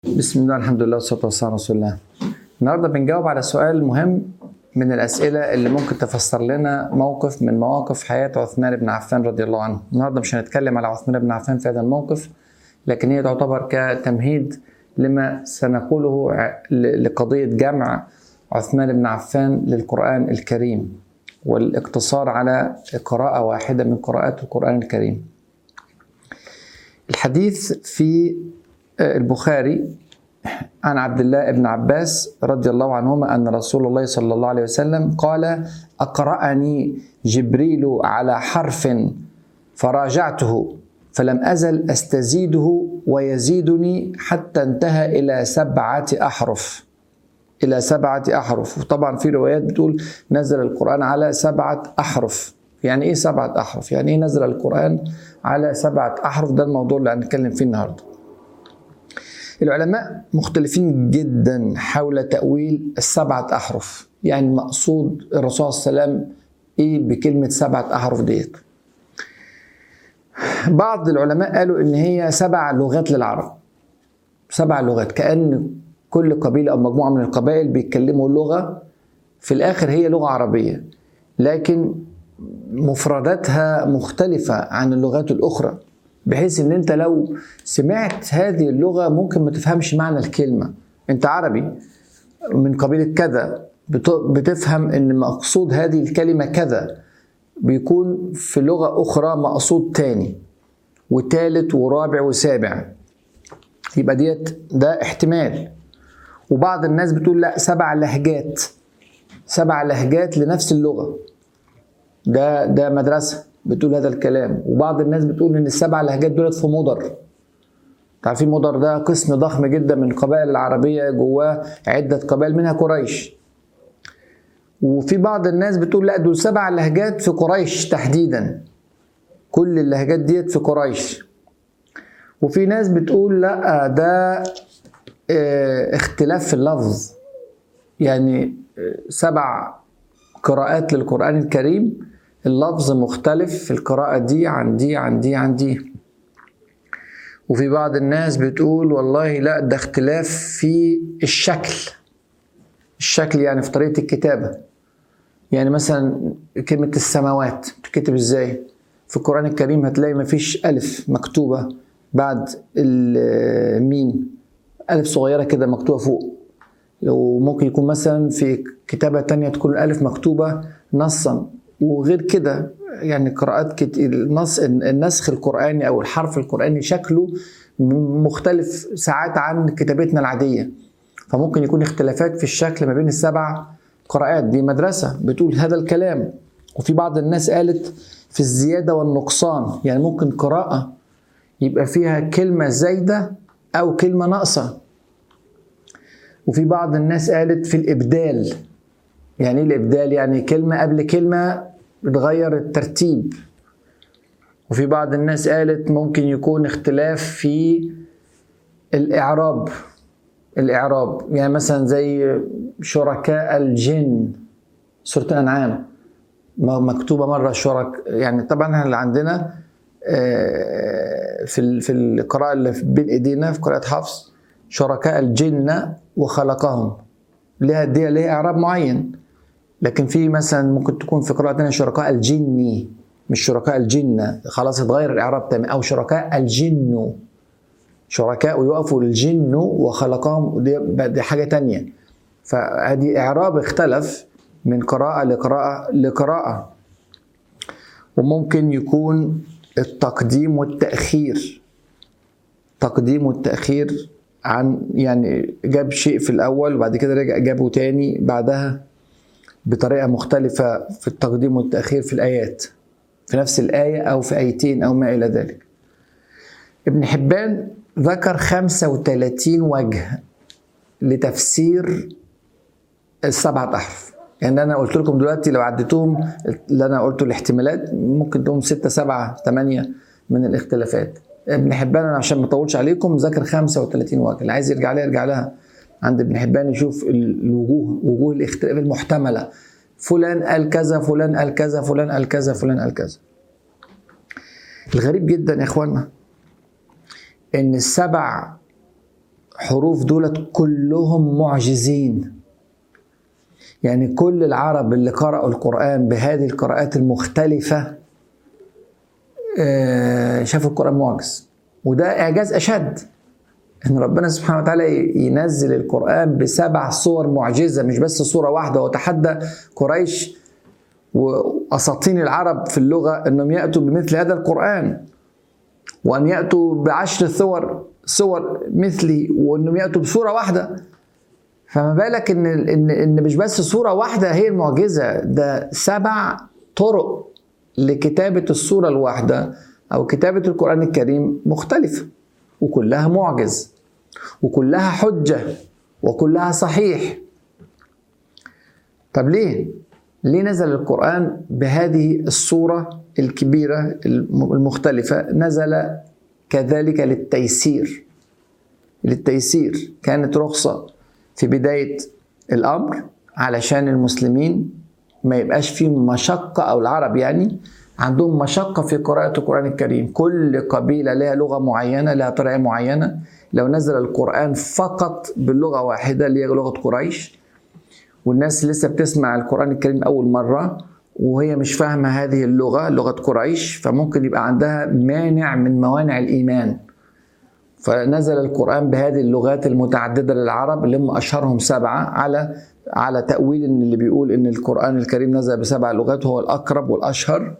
بسم الله الحمد لله والصلاه والسلام على رسول الله. النهارده بنجاوب على سؤال مهم من الاسئله اللي ممكن تفسر لنا موقف من مواقف حياه عثمان بن عفان رضي الله عنه. النهارده مش هنتكلم على عثمان بن عفان في هذا الموقف لكن هي تعتبر كتمهيد لما سنقوله لقضيه جمع عثمان بن عفان للقران الكريم والاقتصار على قراءه واحده من قراءات القران الكريم. الحديث في البخاري عن عبد الله بن عباس رضي الله عنهما أن رسول الله صلى الله عليه وسلم قال أقرأني جبريل على حرف فراجعته فلم أزل أستزيده ويزيدني حتى انتهى إلى سبعة أحرف إلى سبعة أحرف وطبعا في روايات بتقول نزل القرآن على سبعة أحرف يعني إيه سبعة أحرف؟ يعني إيه نزل القرآن على سبعة أحرف ده الموضوع اللي هنتكلم فيه النهارده العلماء مختلفين جدا حول تأويل السبعة أحرف يعني المقصود الرسول صلى الله عليه وسلم إيه بكلمة سبعة أحرف ديت بعض العلماء قالوا إن هي سبع لغات للعرب سبع لغات كأن كل قبيلة أو مجموعة من القبائل بيتكلموا لغة في الآخر هي لغة عربية لكن مفرداتها مختلفة عن اللغات الأخرى بحيث ان انت لو سمعت هذه اللغه ممكن ما تفهمش معنى الكلمه انت عربي من قبيله كذا بتفهم ان مقصود هذه الكلمه كذا بيكون في لغه اخرى مقصود تاني وتالت ورابع وسابع يبقى ديت ده احتمال وبعض الناس بتقول لا سبع لهجات سبع لهجات لنفس اللغه ده ده مدرسه بتقول هذا الكلام وبعض الناس بتقول ان السبع لهجات دولت في مضر عارفين مضر ده قسم ضخم جدا من القبائل العربية جواه عدة قبائل منها قريش وفي بعض الناس بتقول لا دول سبع لهجات في قريش تحديدا كل اللهجات ديت في قريش وفي ناس بتقول لا ده اختلاف في اللفظ يعني سبع قراءات للقرآن الكريم اللفظ مختلف في القراءة دي عن دي عن دي عن دي وفي بعض الناس بتقول والله لا ده اختلاف في الشكل الشكل يعني في طريقة الكتابة يعني مثلا كلمة السماوات بتكتب ازاي في القرآن الكريم هتلاقي مفيش ألف مكتوبة بعد الميم ألف صغيرة كده مكتوبة فوق وممكن يكون مثلا في كتابة تانية تكون الألف مكتوبة نصا وغير كده يعني قراءات كتير النص النسخ القراني او الحرف القراني شكله مختلف ساعات عن كتابتنا العاديه فممكن يكون اختلافات في الشكل ما بين السبع قراءات دي مدرسه بتقول هذا الكلام وفي بعض الناس قالت في الزياده والنقصان يعني ممكن قراءه يبقى فيها كلمه زايده او كلمه ناقصه وفي بعض الناس قالت في الابدال يعني ايه الابدال يعني كلمه قبل كلمه بتغير الترتيب وفي بعض الناس قالت ممكن يكون اختلاف في الاعراب الاعراب يعني مثلا زي شركاء الجن سوره الانعام مكتوبه مره شرك يعني طبعا احنا اللي عندنا في في القراءه اللي بين ايدينا في قراءه حفص شركاء الجن وخلقهم لها دي ليها اعراب معين لكن في مثلا ممكن تكون في قراءة تانية شركاء الجني مش شركاء الجنة خلاص اتغير الإعراب تماما أو شركاء الجن شركاء ويقفوا الجن وخلقهم دي, دي حاجة تانية فهذه إعراب اختلف من قراءة لقراءة لقراءة وممكن يكون التقديم والتأخير تقديم والتأخير عن يعني جاب شيء في الأول وبعد كده رجع جابه تاني بعدها بطريقه مختلفه في التقديم والتاخير في الايات في نفس الايه او في ايتين او ما الى ذلك ابن حبان ذكر 35 وجه لتفسير السبعة أحرف يعني أنا قلت لكم دلوقتي لو عديتهم اللي أنا قلته الاحتمالات ممكن تقوم ستة سبعة ثمانية من الاختلافات ابن حبان أنا عشان ما أطولش عليكم ذكر 35 وجه اللي عايز يرجع لها يرجع لها عند ابن حبان يشوف الوجوه وجوه الاختلاف المحتمله فلان قال كذا فلان قال كذا فلان قال كذا فلان قال كذا الغريب جدا يا اخوانا ان السبع حروف دولت كلهم معجزين يعني كل العرب اللي قرأوا القرآن بهذه القراءات المختلفة آه، شافوا القرآن معجز وده إعجاز أشد إن ربنا سبحانه وتعالى ينزل القرآن بسبع صور معجزة مش بس صورة واحدة وتحدى قريش وأساطين العرب في اللغة أنهم يأتوا بمثل هذا القرآن وأن يأتوا بعشر صور صور مثلي وأنهم يأتوا بصورة واحدة فما بالك ان ان ان مش بس صوره واحده هي المعجزه ده سبع طرق لكتابه الصوره الواحده او كتابه القران الكريم مختلفه وكلها معجز وكلها حجه وكلها صحيح طب ليه ليه نزل القران بهذه الصوره الكبيره المختلفه نزل كذلك للتيسير للتيسير كانت رخصه في بداية الأمر علشان المسلمين ما يبقاش فيهم مشقة أو العرب يعني عندهم مشقة في قراءة القرآن الكريم كل قبيلة لها لغة معينة لها طريقة معينة لو نزل القرآن فقط باللغة واحدة اللي هي لغة قريش والناس لسه بتسمع القرآن الكريم أول مرة وهي مش فاهمة هذه اللغة لغة قريش فممكن يبقى عندها مانع من موانع الإيمان فنزل القرآن بهذه اللغات المتعددة للعرب اللي هم أشهرهم سبعة على على تأويل إن اللي بيقول إن القرآن الكريم نزل بسبع لغات هو الأقرب والأشهر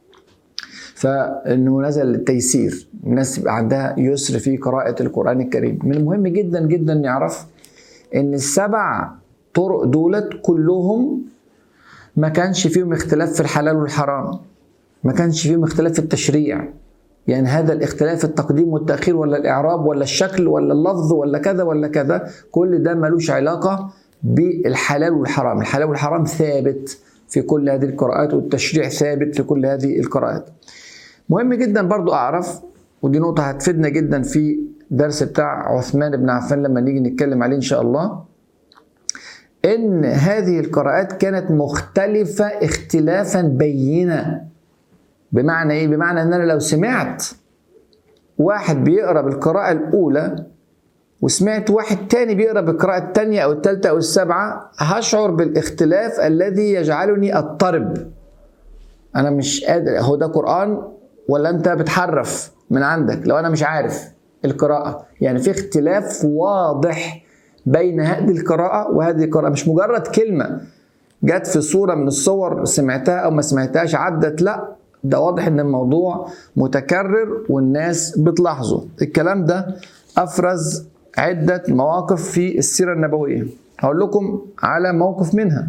فإنه نزل للتيسير الناس يبقى عندها يسر في قراءة القرآن الكريم من المهم جدا جدا نعرف إن السبع طرق دولت كلهم ما كانش فيهم اختلاف في الحلال والحرام ما كانش فيهم اختلاف في التشريع يعني هذا الاختلاف التقديم والتأخير ولا الإعراب ولا الشكل ولا اللفظ ولا كذا ولا كذا كل ده ملوش علاقة بالحلال والحرام الحلال والحرام ثابت في كل هذه القراءات والتشريع ثابت في كل هذه القراءات مهم جدا برضو أعرف ودي نقطة هتفيدنا جدا في درس بتاع عثمان بن عفان لما نيجي نتكلم عليه إن شاء الله إن هذه القراءات كانت مختلفة اختلافا بينا بمعنى ايه بمعنى ان انا لو سمعت واحد بيقرا بالقراءه الاولى وسمعت واحد تاني بيقرا بالقراءه الثانيه او الثالثه او السابعه هشعر بالاختلاف الذي يجعلني اضطرب انا مش قادر هو ده قران ولا انت بتحرف من عندك لو انا مش عارف القراءه يعني في اختلاف واضح بين هذه القراءه وهذه القراءه مش مجرد كلمه جت في صوره من الصور سمعتها او ما سمعتهاش عدت لا ده واضح ان الموضوع متكرر والناس بتلاحظه الكلام ده افرز عدة مواقف في السيرة النبوية هقول لكم على موقف منها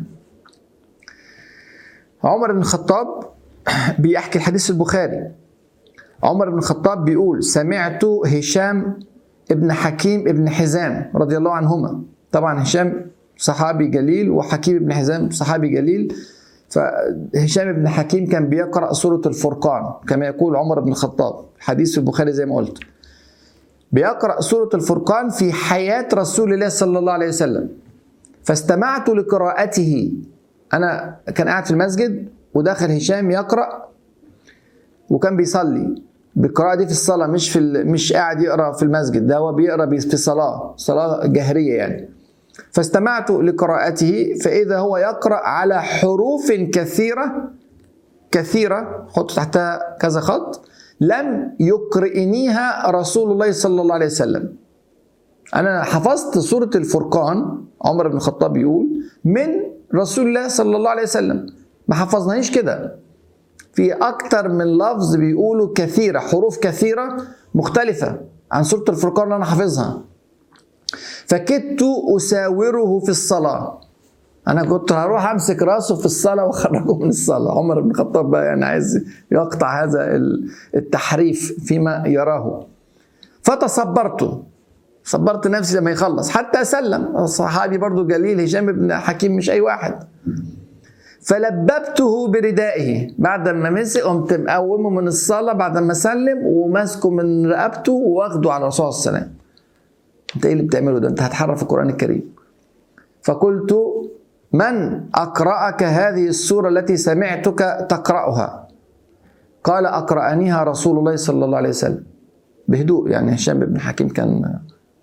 عمر بن الخطاب بيحكي الحديث البخاري عمر بن الخطاب بيقول سمعت هشام ابن حكيم ابن حزام رضي الله عنهما طبعا هشام صحابي جليل وحكيم ابن حزام صحابي جليل فهشام بن حكيم كان بيقرأ سورة الفرقان كما يقول عمر بن الخطاب حديث في البخاري زي ما قلت بيقرأ سورة الفرقان في حياة رسول الله صلى الله عليه وسلم فاستمعت لقراءته أنا كان قاعد في المسجد ودخل هشام يقرأ وكان بيصلي بالقراءة دي في الصلاة مش في مش قاعد يقرأ في المسجد ده هو بيقرأ في صلاة صلاة جهرية يعني فاستمعت لقراءته فإذا هو يقرأ على حروف كثيرة كثيرة حط تحتها كذا خط لم يقرئنيها رسول الله صلى الله عليه وسلم أنا حفظت سورة الفرقان عمر بن الخطاب يقول من رسول الله صلى الله عليه وسلم ما حفظناش كده في أكتر من لفظ بيقولوا كثيرة حروف كثيرة مختلفة عن سورة الفرقان اللي أنا حافظها فكدت أساوره في الصلاة أنا كنت هروح أمسك راسه في الصلاة وأخرجه من الصلاة عمر بن الخطاب بقى يعني عايز يقطع هذا التحريف فيما يراه فتصبرت صبرت نفسي لما يخلص حتى أسلم الصحابي برضو جليل هشام بن حكيم مش أي واحد فلببته بردائه بعد ما مسك قمت مقومه من الصلاة بعد ما سلم وماسكه من رقبته واخده على الرسول صلى الله عليه وسلم انت ايه اللي بتعمله ده انت هتحرف القران الكريم فقلت من اقراك هذه السوره التي سمعتك تقراها قال اقرانيها رسول الله صلى الله عليه وسلم بهدوء يعني هشام بن حكيم كان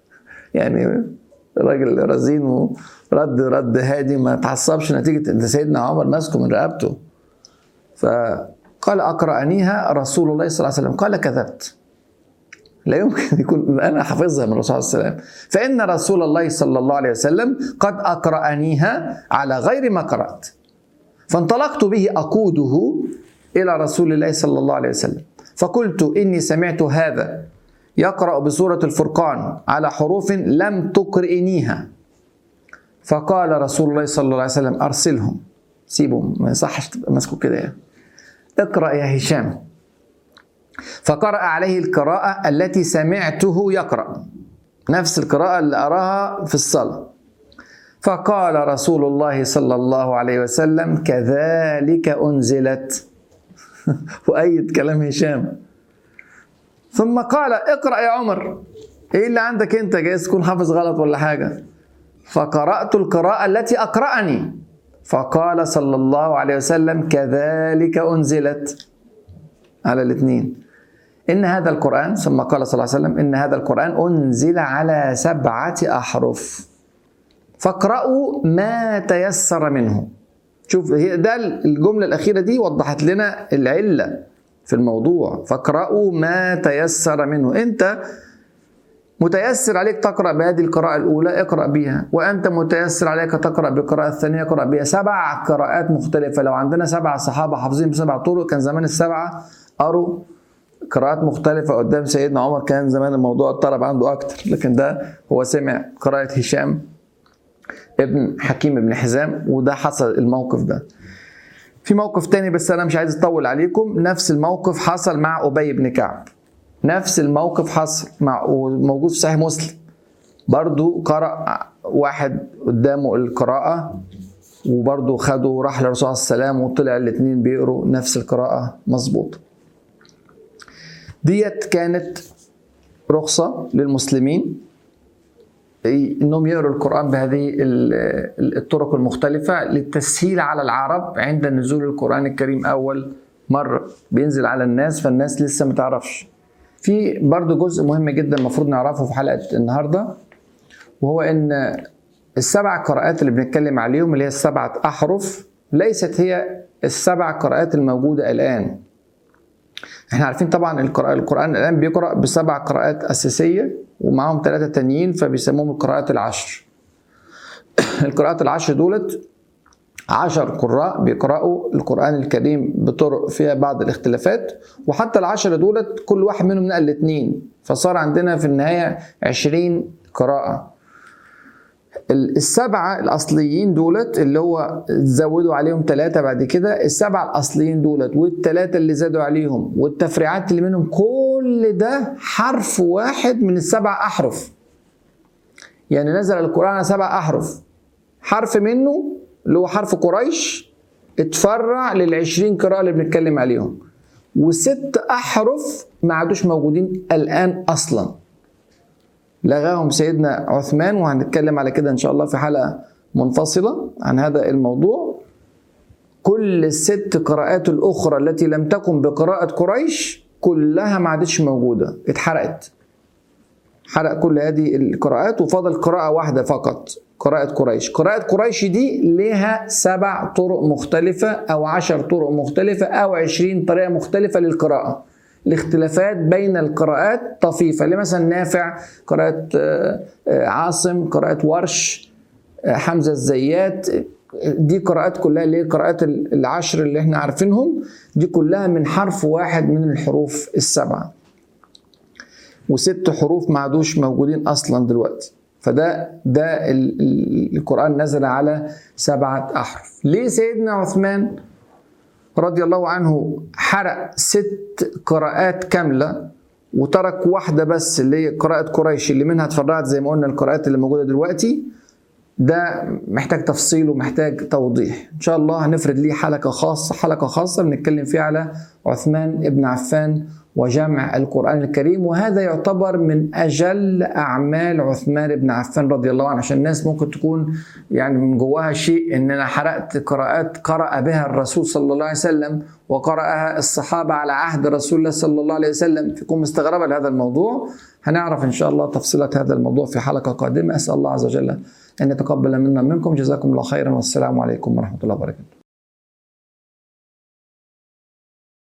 يعني راجل رزين ورد رد هادي ما تعصبش نتيجه ان سيدنا عمر ماسكه من رقبته فقال اقرانيها رسول الله صلى الله عليه وسلم قال كذبت لا يمكن يكون انا حافظها من الرسول صلى الله عليه وسلم فان رسول الله صلى الله عليه وسلم قد اقرانيها على غير ما قرات فانطلقت به اقوده الى رسول الله صلى الله عليه وسلم فقلت اني سمعت هذا يقرا بسوره الفرقان على حروف لم تقرئنيها فقال رسول الله صلى الله عليه وسلم ارسلهم سيبهم ما يصحش تبقى ماسكه كده يعني اقرا يا هشام فقرأ عليه القراءة التي سمعته يقرأ نفس القراءة اللي أراها في الصلاة فقال رسول الله صلى الله عليه وسلم كذلك أنزلت وأيد كلام هشام ثم قال اقرأ يا عمر ايه اللي عندك انت جايز تكون حافظ غلط ولا حاجة فقرأت القراءة التي أقرأني فقال صلى الله عليه وسلم كذلك أنزلت على الاثنين إن هذا القرآن ثم قال صلى الله عليه وسلم إن هذا القرآن أنزل على سبعة أحرف فاقرأوا ما تيسر منه شوف هي ده الجملة الأخيرة دي وضحت لنا العلة في الموضوع فاقرأوا ما تيسر منه أنت متيسر عليك تقرأ بهذه القراءة الأولى اقرأ بها وأنت متيسر عليك تقرأ بالقراءة الثانية اقرأ بها سبع قراءات مختلفة لو عندنا سبع صحابة حافظين بسبع طرق كان زمان السبعة قروا قراءات مختلفة قدام سيدنا عمر كان زمان الموضوع اضطرب عنده أكتر لكن ده هو سمع قراءة هشام ابن حكيم ابن حزام وده حصل الموقف ده في موقف تاني بس أنا مش عايز أطول عليكم نفس الموقف حصل مع أبي بن كعب نفس الموقف حصل مع موجود في صحيح مسلم برضو قرأ واحد قدامه القراءة وبرضه خدوا راح للرسول صلى الله عليه وسلم وطلع الاثنين بيقروا نفس القراءة مظبوطة ديت كانت رخصة للمسلمين انهم يقروا القران بهذه الطرق المختلفه للتسهيل على العرب عند نزول القران الكريم اول مره بينزل على الناس فالناس لسه ما تعرفش في برضو جزء مهم جدا المفروض نعرفه في حلقه النهارده وهو ان السبع قراءات اللي بنتكلم عليهم اللي هي السبعه احرف ليست هي السبع قراءات الموجوده الان احنا عارفين طبعا القرآن الآن بيقرأ بسبع قراءات أساسية ومعاهم ثلاثة تانيين فبيسموهم القراءات العشر القراءات العشر دولت عشر قراء بيقرأوا القرآن الكريم بطرق فيها بعض الاختلافات وحتى العشرة دولت كل واحد منهم نقل اتنين فصار عندنا في النهاية عشرين قراءة السبعة الأصليين دولت اللي هو زودوا عليهم ثلاثة بعد كده السبعة الأصليين دولت والثلاثة اللي زادوا عليهم والتفريعات اللي منهم كل ده حرف واحد من السبع أحرف يعني نزل القرآن على سبع أحرف حرف منه اللي هو حرف قريش اتفرع للعشرين قراءة اللي بنتكلم عليهم وست أحرف ما عادوش موجودين الآن أصلاً لغاهم سيدنا عثمان وهنتكلم على كده ان شاء الله في حلقه منفصله عن هذا الموضوع كل الست قراءات الاخرى التي لم تكن بقراءه قريش كلها ما عادتش موجوده اتحرقت حرق كل هذه القراءات وفضل قراءه واحده فقط قراءة قريش قراءة قريش دي لها سبع طرق مختلفة أو عشر طرق مختلفة أو عشرين طريقة مختلفة للقراءة الاختلافات بين القراءات طفيفة مثلا نافع قراءة عاصم قراءة ورش حمزة الزيات دي قراءات كلها اللي هي قراءات العشر اللي احنا عارفينهم دي كلها من حرف واحد من الحروف السبعة وست حروف ما عادوش موجودين اصلا دلوقتي فده ده القرآن نزل على سبعة أحرف ليه سيدنا عثمان رضي الله عنه حرق ست قراءات كامله وترك واحده بس اللي هي قراءه قريش اللي منها اتفرعت زي ما قلنا القراءات اللي موجوده دلوقتي ده محتاج تفصيل ومحتاج توضيح ان شاء الله هنفرد ليه حلقه خاصه حلقه خاصه بنتكلم فيها على عثمان ابن عفان وجمع القرآن الكريم وهذا يعتبر من أجل أعمال عثمان بن عفان رضي الله عنه عشان الناس ممكن تكون يعني من جواها شيء إن أنا حرقت قراءات قرأ بها الرسول صلى الله عليه وسلم وقرأها الصحابة على عهد رسول الله صلى الله عليه وسلم تكون مستغربة لهذا الموضوع هنعرف إن شاء الله تفصيلات هذا الموضوع في حلقة قادمة أسأل الله عز وجل أن يتقبل منا منكم جزاكم الله خيرا والسلام عليكم ورحمة الله وبركاته